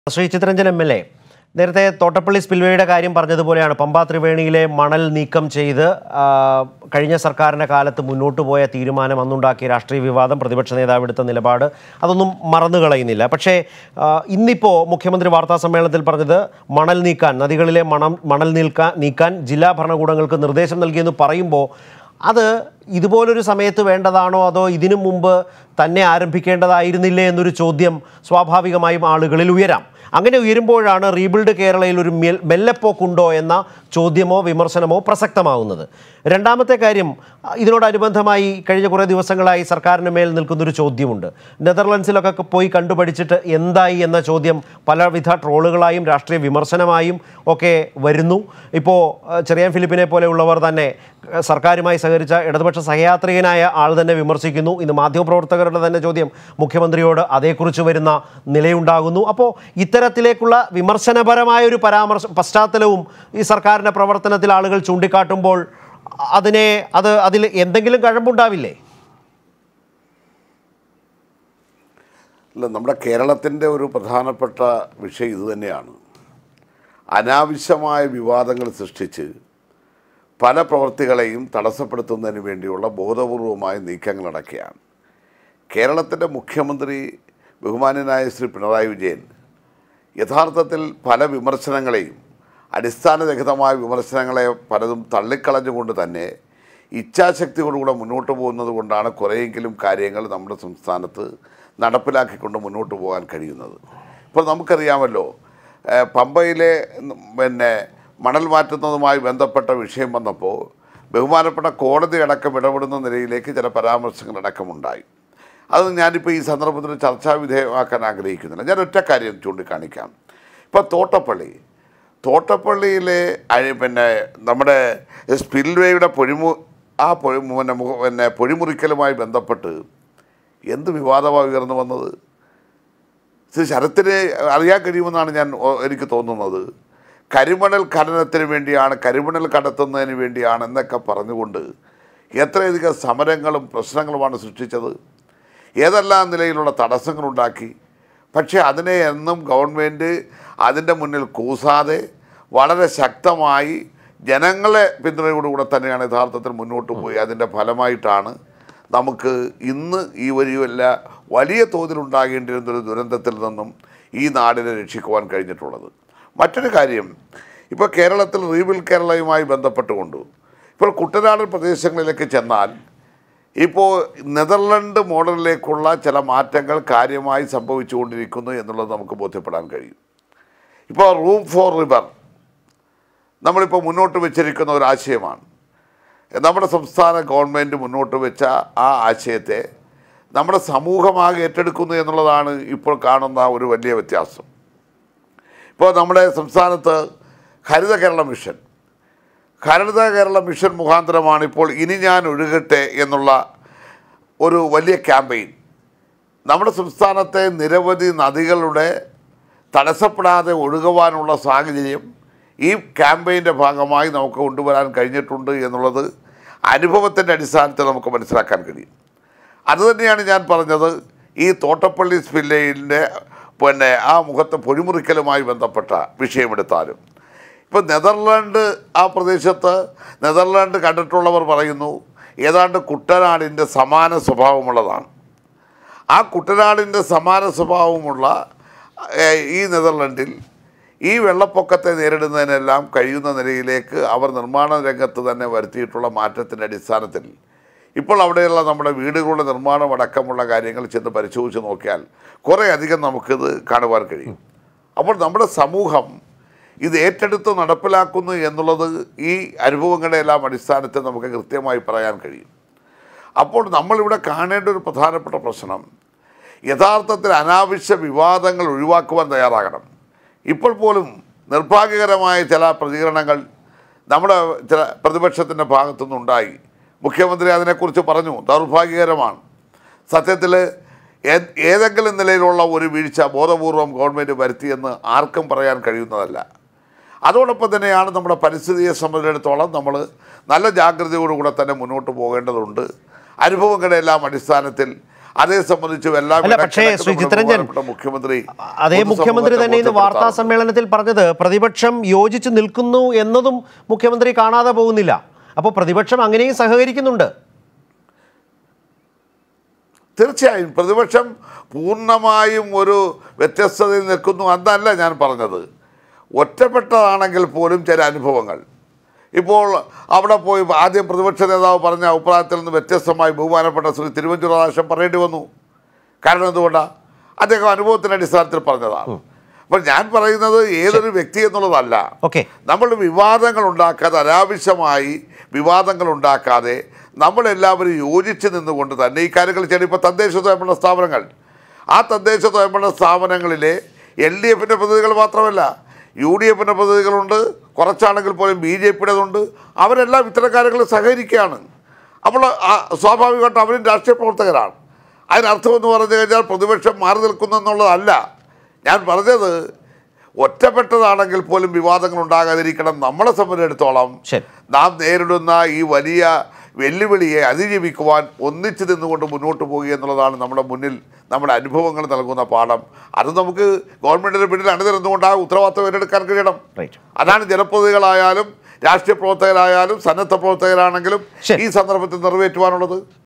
Shri Chithranjan M L A നേരത്തെ തോട്ടപ്പള്ളി സ്പിൽവേയുടെ കാര്യം പറഞ്ഞതുപോലെയാണ് പമ്പാ ത്രിവേണിയിലെ മണൽ നീക്കം ചെയ്ത് ആ, കഴിഞ്ഞ സർക്കാരിൻ്റെ കാലത്ത് മുന്നോട്ട് പോയ തീരുമാനം അന്നുണ്ടാക്കിയ രാഷ്ട്രീയ വിവാദം പ്രതിപക്ഷ നേതാവ് എടുത്ത നിലപാട് അതൊന്നും മറന്നു കളയുന്നില്ല പക്ഷേ ആ, ഇന്നിപ്പോൾ മുഖ്യമന്ത്രി വാർത്താ സമ്മേളനത്തിൽ പറഞ്ഞത് മണൽ നീക്കാൻ നദികളിലെ മണം മണൽ നീക്കാൻ നീക്കാൻ ജില്ലാ ഭരണകൂടങ്ങൾക്ക് നിർദ്ദേശം നൽകിയെന്ന് പറയുമ്പോൾ അത് ഇതുപോലൊരു സമയത്ത് വേണ്ടതാണോ അതോ ഇതിനു മുമ്പ് തന്നെ ആരംഭിക്കേണ്ടതായിരുന്നില്ലേ എന്നൊരു ചോദ്യം സ്വാഭാവികമായും ആളുകളിൽ ഉയരാം അങ്ങനെ ഉയരുമ്പോഴാണ് റീബിൽഡ് കേരളയിൽ ഒരു മെൽ മെല്ലെപ്പോക്കുണ്ടോ എന്ന ചോദ്യമോ വിമർശനമോ പ്രസക്തമാവുന്നത് രണ്ടാമത്തെ കാര്യം അഹ് ഇതിനോടനുബന്ധമായി കഴിഞ്ഞ കുറേ ദിവസങ്ങളായി സർക്കാരിന് മേൽ നിൽക്കുന്നൊരു ചോദ്യമുണ്ട് നെതർലൻഡ്സിലൊക്കെ പോയി കണ്ടുപഠിച്ചിട്ട് എന്തായി എന്ന ചോദ്യം പലവിധ ട്രോളുകളായും രാഷ്ട്രീയ വിമർശനമായും ഒക്കെ വരുന്നു ഇപ്പോൾ അഹ് ചെറിയാൻ ഫിലിപ്പിനെ പോലെയുള്ളവർ തന്നെ അഹ് സർക്കാരുമായി സഹകരിച്ച ഇടതുപക്ഷ സഹയാത്രികനായ ആൾ തന്നെ വിമർശിക്കുന്നു ഇന്ന് മാധ്യമപ്രവർത്തകരുടെ തന്നെ ചോദ്യം മുഖ്യമന്ത്രിയോട് അതേക്കുറിച്ച് വരുന്ന നിലയുണ്ടാകുന്നു അപ്പോൾ ഇത്തരത്തിലേക്കുള്ള വിമർശനപരമായ ഒരു പരാമർശ പശ്ചാത്തലവും ഈ സർക്കാരിൻ്റെ പ്രവർത്തനത്തിൽ ആളുകൾ ചൂണ്ടിക്കാട്ടുമ്പോൾ അതിനെ അത് അതിൽ എന്തെങ്കിലും കഴമ്പുണ്ടാവില്ലേ അല്ല നമ്മുടെ കേരളത്തിൻ്റെ ഒരു പ്രധാനപ്പെട്ട വിഷയം ഇതുതന്നെയാണ് അനാവശ്യമായ വിവാദങ്ങൾ സൃഷ്ടിച്ച് പല പ്രവൃത്തികളെയും തടസ്സപ്പെടുത്തുന്നതിന് വേണ്ടിയുള്ള ബോധപൂർവമായ നീക്കങ്ങൾ നടക്കുകയാണ് കേരളത്തിൻ്റെ മുഖ്യമന്ത്രി ബഹുമാന്യനായ ശ്രീ പിണറായി വിജയൻ യഥാർത്ഥത്തിൽ പല വിമർശനങ്ങളെയും അടിസ്ഥാനരഹിതമായ വിമർശനങ്ങളെ പലതും തള്ളിക്കളഞ്ഞുകൊണ്ട് തന്നെ ഇച്ഛാശക്തിയോടുകൂടെ മുന്നോട്ട് പോകുന്നത് കൊണ്ടാണ് കുറേയെങ്കിലും കാര്യങ്ങൾ നമ്മുടെ സംസ്ഥാനത്ത് നടപ്പിലാക്കിക്കൊണ്ട് മുന്നോട്ട് പോകാൻ കഴിയുന്നത് ഇപ്പോൾ നമുക്കറിയാമല്ലോ ഏഹ് പമ്പയിലെ ഉം, പിന്നെ മണൽ മാറ്റുന്നതുമായി ബന്ധപ്പെട്ട വിഷയം വന്നപ്പോൾ ബഹുമാനപ്പെട്ട കോടതി അടക്കം ഇടപെടുന്ന നിലയിലേക്ക് ചില പരാമർശങ്ങൾ അടക്കമുണ്ടായി അത് ഞാനിപ്പോൾ ഈ സന്ദർഭത്തിൽ ചർച്ചാ വിധേയമാക്കാൻ ആഗ്രഹിക്കുന്നില്ല ഞാൻ ഒറ്റ കാര്യം ചൂണ്ടിക്കാണിക്കാം ഇപ്പോൾ തോട്ടപ്പള്ളി തോട്ടപ്പള്ളിയിലെ അഴി- പിന്നെ നമ്മുടെ സ്പിൽവേയുടെ പൊഴിമു ആ പൊഴി പിന്നെ മുഖ- പിന്നെ പൊഴിമുറിക്കലുമായി ബന്ധപ്പെട്ട് എന്ത് വിവാദമാണ് ഉയർന്നു വന്നത് ശ്രീ ശരത്തിന് അറിയാൻ കഴിയുമെന്നാണ് ഞാൻ ഓ- എനിക്ക് തോന്നുന്നത് കരിമണൽ ഖനനത്തിന് വേണ്ടിയാണ് കരിമണൽ കടത്തുന്നതിന് വേണ്ടിയാണ് എന്നൊക്കെ പറഞ്ഞുകൊണ്ട് എത്രയധികം സമരങ്ങളും പ്രശ്നങ്ങളുമാണ് സൃഷ്ടിച്ചത് ഏതെല്ലാം നിലയിലുള്ള തടസ്സങ്ങളുണ്ടാക്കി പക്ഷേ അതിനെ എന്നും ഗവൺമെൻറ് അതിൻ്റെ മുന്നിൽ കൂസാതെ വളരെ ശക്തമായി ജനങ്ങളെ പിന്തുണയോടുകൂടെ തന്നെയാണ് യഥാർത്ഥത്തിൽ മുന്നോട്ട് പോയി അതിൻ്റെ ഫലമായിട്ടാണ് നമുക്ക് ഇന്ന് ഈ വലിയ വലിയ തോതിലുണ്ടാകേണ്ടിയിരുന്ന ഒരു ദുരന്തത്തിൽ നിന്നും ഈ നാടിനെ രക്ഷിക്കുവാൻ കഴിഞ്ഞിട്ടുള്ളത് മറ്റൊരു കാര്യം ഇപ്പോൾ കേരളത്തിൽ റീബിൽ കേരളയുമായി ബന്ധപ്പെട്ടുകൊണ്ട് ഇപ്പോൾ കുട്ടനാടൻ പ്രദേശങ്ങളിലേക്ക് ചെന്നാൽ ഇപ്പോൾ നെതർലൻഡ് മോഡലിലേക്കുള്ള ചില മാറ്റങ്ങൾ കാര്യമായി സംഭവിച്ചുകൊണ്ടിരിക്കുന്നു എന്നുള്ളത് നമുക്ക് ബോധ്യപ്പെടാൻ കഴിയും ഇപ്പോൾ റൂം ഫോർ റിവർ നമ്മളിപ്പോൾ മുന്നോട്ട് വെച്ചിരിക്കുന്ന ഒരു ആശയമാണ് നമ്മുടെ സംസ്ഥാന ഗവൺമെൻറ് മുന്നോട്ട് വെച്ച ആ ആശയത്തെ നമ്മുടെ സമൂഹമാകെ ഏറ്റെടുക്കുന്നു എന്നുള്ളതാണ് ഇപ്പോൾ കാണുന്ന ഒരു വലിയ വ്യത്യാസം ഇപ്പോൾ നമ്മുടെ സംസ്ഥാനത്ത് ഹരിത കേരള മിഷൻ ഹരിത കേരള മിഷൻ മുഖാന്തരമാണ് ഇപ്പോൾ ഇനി ഞാൻ ഒഴുകട്ടെ എന്നുള്ള ഒരു വലിയ ക്യാമ്പയിൻ നമ്മുടെ സംസ്ഥാനത്തെ നിരവധി നദികളുടെ തടസ്സപ്പെടാതെ ഒഴുകുവാനുള്ള സാഹചര്യം ഈ ക്യാമ്പയിൻ്റെ ഭാഗമായി നമുക്ക് കൊണ്ടുവരാൻ കഴിഞ്ഞിട്ടുണ്ട് എന്നുള്ളത് അനുഭവത്തിൻ്റെ അടിസ്ഥാനത്തിൽ നമുക്ക് മനസ്സിലാക്കാൻ കഴിയും അതുതന്നെയാണ് ഞാൻ പറഞ്ഞത് ഈ തോട്ടപ്പള്ളി സ്പില്ലയിൻ്റെ പിന്നെ ആ മുഖത്തെ പൊഴിമുറിക്കലുമായി ബന്ധപ്പെട്ട വിഷയമെടുത്താലും ഇപ്പം നെതർലാൻഡ് ആ പ്രദേശത്ത് നെതർലാൻഡ് കണ്ടിട്ടുള്ളവർ പറയുന്നു ഏതാണ്ട് കുട്ടനാടിൻ്റെ സമാന സ്വഭാവമുള്ളതാണ് ആ കുട്ടനാടിൻ്റെ സമാന സ്വഭാവമുള്ള ഏഹ്, ഈ നെതർലൻഡിൽ ഈ വെള്ളപ്പൊക്കത്തെ നേരിടുന്നതിനെല്ലാം കഴിയുന്ന നിലയിലേക്ക് അവർ നിർമ്മാണ രംഗത്ത് തന്നെ വരുത്തിയിട്ടുള്ള മാറ്റത്തിൻ്റെ അടിസ്ഥാനത്തിൽ ഇപ്പോൾ അവിടെയുള്ള നമ്മുടെ വീടുകളുടെ നിർമ്മാണം അടക്കമുള്ള കാര്യങ്ങൾ ചെന്ന് പരിശോധിച്ച് നോക്കിയാൽ കുറേ അധികം നമുക്കിത് കാണുവാൻ കഴിയും അപ്പോൾ നമ്മുടെ സമൂഹം ഇത് ഏറ്റെടുത്ത് നടപ്പിലാക്കുന്നു എന്നുള്ളത് ഈ അനുഭവങ്ങളുടെ എല്ലാം അടിസ്ഥാനത്തിൽ നമുക്ക് കൃത്യമായി പറയാൻ കഴിയും അപ്പോൾ നമ്മളിവിടെ കാണേണ്ട ഒരു പ്രധാനപ്പെട്ട പ്രശ്നം യഥാർത്ഥത്തിൽ അനാവശ്യ വിവാദങ്ങൾ ഒഴിവാക്കുവാൻ തയ്യാറാകണം ഇപ്പോൾ പോലും നിർഭാഗ്യകരമായ ചില പ്രതികരണങ്ങൾ നമ്മുടെ ചില പ്രതിപക്ഷത്തിൻ്റെ ഭാഗത്തുനിന്നുണ്ടായി മുഖ്യമന്ത്രി അതിനെക്കുറിച്ച് പറഞ്ഞു ദൗർഭാഗ്യകരമാണ് സത്യത്തിൽ ഏ- ഏതെങ്കിലും നിലയിലുള്ള ഒരു വീഴ്ച ബോധപൂർവം ഗവൺമെൻറ് വരുത്തിയെന്ന് ആർക്കും പറയാൻ കഴിയുന്നതല്ല അതോടൊപ്പം തന്നെയാണ് നമ്മുടെ പരിസ്ഥിതിയെ സംബന്ധിച്ചിടത്തോളം നമ്മൾ നല്ല ജാഗ്രതയോടുകൂടെ തന്നെ മുന്നോട്ട് പോകേണ്ടതുണ്ട് അനുഭവങ്ങളുടെ എല്ലാം അടിസ്ഥാനത്തിൽ അതേ സംബന്ധിച്ചും എല്ലാം അല്ല, പക്ഷേ ഇടക്കിടക്ക് ശ്രീ നമ്മുടെ ചിത്തരഞ്ജൻ, ബഹുമാനപ്പെട്ട മുഖ്യമന്ത്രി അതേ മുഖ്യമന്ത്രി തന്നെ ഇന്ന് വാർത്താ ബോധ്യപ്പെടുത്താറുണ്ട്. സമ്മേളനത്തിൽ പറഞ്ഞത് പ്രതിപക്ഷം യോജിച്ച് നിൽക്കുന്നു എന്നതും മുഖ്യമന്ത്രി കാണാതെ പോകുന്നില്ല അപ്പോൾ പ്രതിപക്ഷം അങ്ങനെയും സഹകരിക്കുന്നുണ്ട് തീർച്ചയായും പ്രതിപക്ഷം പൂർണ്ണമായും ഒരു വ്യത്യസ്തതയിൽ നിൽക്കുന്നു എന്നല്ല ഞാൻ പറഞ്ഞത് ഒറ്റപ്പെട്ടതാണെങ്കിൽ പോലും ചില അനുഭവങ്ങൾ ഇപ്പോൾ അവിടെ പോയി ആദ്യം പ്രതിപക്ഷ നേതാവ് പറഞ്ഞ അഭിപ്രായത്തിൽ നിന്ന് വ്യത്യസ്തമായി ബഹുമാനപ്പെട്ട ശ്രീ തിരുവഞ്ചൂർ രാധാകൃഷ്ണൻ പറയേണ്ടി വന്നു കാരണം എന്തുകൊണ്ടാണ് അദ്ദേഹം അനുഭവത്തിൻ്റെ അടിസ്ഥാനത്തിൽ പറഞ്ഞതാണ് അപ്പോൾ ഞാൻ പറയുന്നത് ഏതൊരു വ്യക്തി എന്നുള്ളതല്ല ഓക്കെ നമ്മൾ വിവാദങ്ങൾ ഉണ്ടാക്കാതെ അനാവശ്യമായി വിവാദങ്ങൾ ഉണ്ടാക്കാതെ നമ്മളെല്ലാവരും യോജിച്ച് നിന്നുകൊണ്ട് തന്നെ ഈ കാര്യങ്ങൾ ചെയ്യണം ഇപ്പോൾ തദ്ദേശ സ്വയംഭരണ സ്ഥാപനങ്ങൾ ആ തദ്ദേശ സ്വയംഭരണ സ്ഥാപനങ്ങളിലെ എൽ ഡി എഫിൻ്റെ പ്രതിനിധികൾ മാത്രമല്ല യു ഡി എഫിൻ്റെ പ്രതിനിധികളുണ്ട് കുറച്ചാണെങ്കിൽ പോലും ബി ജെ പിയുടേതുണ്ട് അവരെല്ലാം ഇത്തരം കാര്യങ്ങളിൽ സഹകരിക്കുകയാണ് അപ്പോൾ ആ, സ്വാഭാവികമായിട്ടും അവരും രാഷ്ട്രീയ പ്രവർത്തകരാണ് അതിനർത്ഥമെന്ന് പറഞ്ഞു കഴിഞ്ഞാൽ പ്രതിപക്ഷം മാറി നിൽക്കുന്നു എന്നുള്ളതല്ല ഞാൻ പറഞ്ഞത് ഒറ്റപ്പെട്ടതാണെങ്കിൽ പോലും വിവാദങ്ങൾ ഉണ്ടാകാതിരിക്കണം നമ്മളെ സംബന്ധിച്ചിടത്തോളം ശരി നാം നേരിടുന്ന ഈ വലിയ വെല്ലുവിളിയെ അതിജീവിക്കുവാൻ ഒന്നിച്ചു നിന്നുകൊണ്ട് മുന്നോട്ട് പോകുക എന്നുള്ളതാണ് നമ്മുടെ മുന്നിൽ നമ്മുടെ അനുഭവങ്ങൾ നൽകുന്ന പാഠം അത് നമുക്ക് ഗവൺമെൻറ്റിൻ്റെ പിന്നിൽ അണിനിരന്നുകൊണ്ട് ആ ഉത്തരവാദിത്വം ഏറ്റെടുക്കാൻ കഴിയണം റൈറ്റ് അതാണ് ജനപ്രതിനിധികളായാലും രാഷ്ട്രീയ പ്രവർത്തകരായാലും സന്നദ്ധ പ്രവർത്തകരാണെങ്കിലും ശരി. ഈ സന്ദർഭത്തിൽ നിറവേറ്റുവാനുള്ളത്